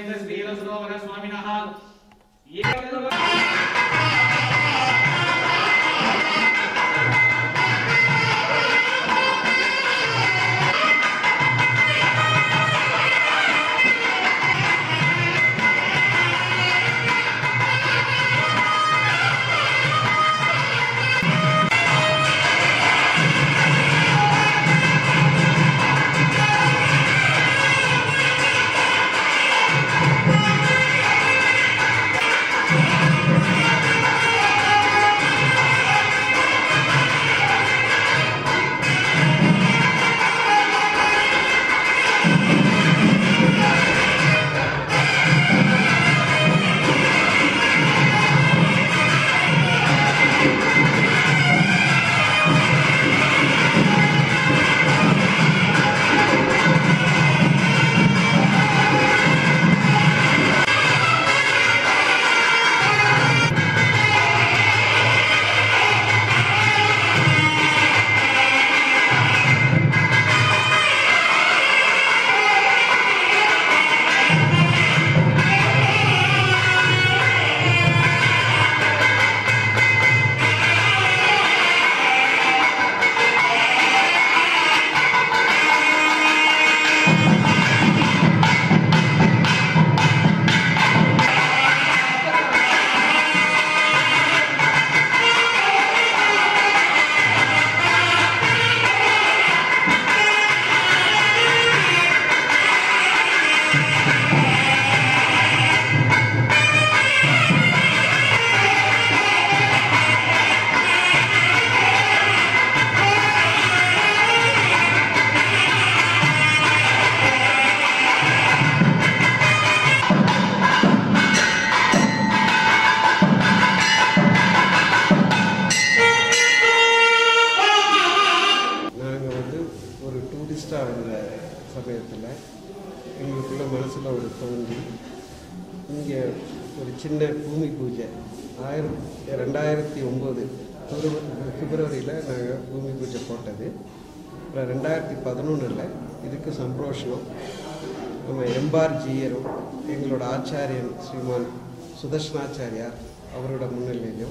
ಗೋವಿಂದ ಶ್ರೀಲ ಸರೋವರ ಸ್ವಾಮಿನಃ நாங்கள் வந்து ஒரு டூரிஸ்டாக வந்த சமயத்தில் எங்களுக்குள்ள மனசில் ஒரு தோன்றி இங்கே ஒரு சின்ன பூமி பூஜை ஆயிரம் ரெண்டாயிரத்தி ஒம்பது பிப்ரவரியில் நாங்கள் பூமி பூஜை போட்டது அப்புறம் ரெண்டாயிரத்தி பதினொன்றில் இதுக்கு சம்பரோஷனம் நம்ம எம்பார் ஜீயரும் எங்களோட ஆச்சாரியன் ஸ்ரீமான் சுதர்ஷனாச்சாரியார் அவரோட முன்னிலையிலும்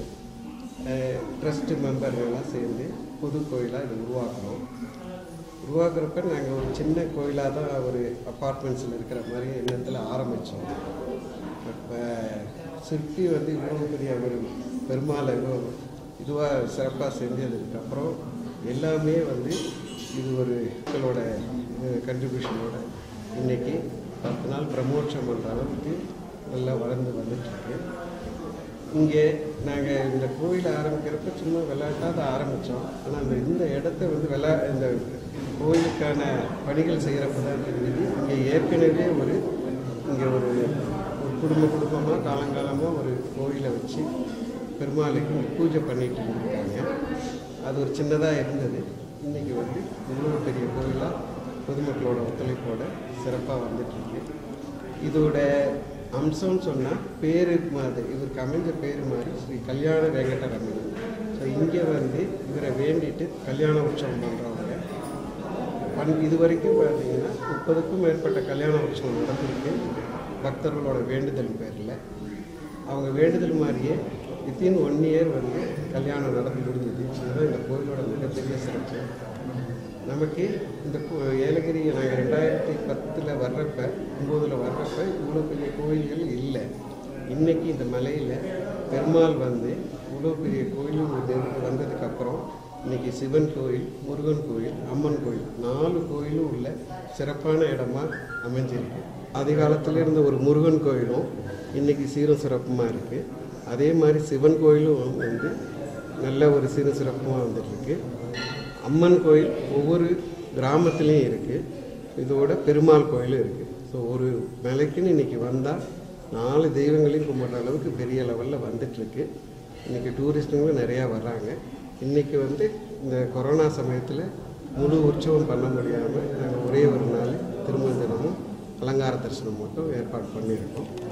ட்ரஸ்ட் மெம்பர்கள்லாம் சேர்ந்து புது கோயிலாக இதை உருவாக்குறோம் உருவாக்குறப்ப நாங்கள் ஒரு சின்ன கோயிலாக தான் ஒரு அப்பார்ட்மெண்ட்ஸில் இருக்கிற மாதிரி எண்ணத்தில் ஆரம்பித்தோம் இப்போ சிற்பி வந்து இவ்வளோ பெரிய ஒரு பெருமாளை இவ்வளோ இதுவாக சிறப்பாக செஞ்சதுக்கப்புறம் எல்லாமே வந்து இது ஒரு மக்களோட கண்ட்ரிபியூஷனோட இன்னைக்கு பத்து நாள் பிரமோட்சம் பண்ணுற அளவுக்கு நல்லா வளர்ந்து வந்துட்டுருக்கு இங்கே நாங்கள் இந்த கோயில் ஆரம்பிக்கிறப்ப சும்மா விளையாட்டாக தான் ஆரம்பித்தோம் ஆனால் அந்த இந்த இடத்த வந்து விளா இந்த கோயிலுக்கான பணிகள் செய்கிறப்ப தான் தெரிஞ்சது இங்கே ஏற்கனவே ஒரு இங்கே ஒரு ஒரு குடும்ப குடும்பமாக காலங்காலமாக ஒரு கோயிலை வச்சு பெருமாளுக்கு இங்க பூஜை பண்ணிட்டு இருந்திருக்காங்க அது ஒரு சின்னதாக இருந்தது இன்றைக்கி வந்து இவ்வளோ பெரிய கோயிலாக பொதுமக்களோட ஒத்துழைப்போட சிறப்பாக வந்துட்டுருக்கு இதோட அம்சம்னு சொன்னால் பேரு மாதிரி இவருக்கு அமைஞ்ச பேர் மாதிரி ஸ்ரீ கல்யாண வெங்கடரமணி ஸோ இங்கே வந்து இவரை வேண்டிட்டு கல்யாண உற்சவம் பண்ணுறவங்க பண் இது வரைக்கும் பார்த்தீங்கன்னா முப்பதுக்கும் மேற்பட்ட கல்யாண உற்சவம் நடந்திருக்கு பக்தர்களோட வேண்டுதல் பேரில் அவங்க வேண்டுதல் மாதிரியே வித்தின் ஒன் இயர் வந்து கல்யாணம் நடந்து முடிஞ்சது அதுதான் இந்த கோயிலோட மிகப்பெரிய சிறப்பு நமக்கு இந்த கோ- ஏலகிரி நாங்கள் ரெண்டாயிரத்தி பத்தில் வர்றப்ப ஒம்போதில் வர்றப்ப இவ்வளோ பெரிய கோயில்கள் இல்லை இன்னைக்கு இந்த மலையில் பெருமாள் வந்து இவ்வளோ பெரிய கோயிலும் வந்து வந்ததுக்கப்புறம் இன்னைக்கு சிவன் கோயில் முருகன் கோயில் அம்மன் கோயில் நாலு கோயிலும் உள்ள சிறப்பான இடமா அமைஞ்சிருக்கு ஆதி காலத்துல இருந்த ஒரு முருகன் கோயிலும் இன்னைக்கு சீரும் சிறப்புமாக இருக்குது அதே மாதிரி சிவன் கோயிலும் வந்து நல்ல ஒரு சீரும் சிறப்புமாக வந்துட்டுருக்கு அம்மன் கோயில் ஒவ்வொரு கிராமத்துலேயும் இருக்குது இதோட பெருமாள் கோயிலும் இருக்குது ஸோ ஒரு மலைக்குன்னு இன்னைக்கு வந்தால் நாலு தெய்வங்களையும் கும்பிட்ற அளவுக்கு பெரிய லெவலில் வந்துட்டுருக்கு இன்றைக்கி டூரிஸ்ட்டுங்களும் நிறையா வர்றாங்க இன்றைக்கி வந்து இந்த கொரோனா சமயத்தில் முழு உற்சவம் பண்ண முடியாமல் நாங்கள் ஒரே ஒரு நாள் திருமண தினமும் அலங்கார தரிசனம் மட்டும் ஏற்பாடு பண்ணியிருக்கோம்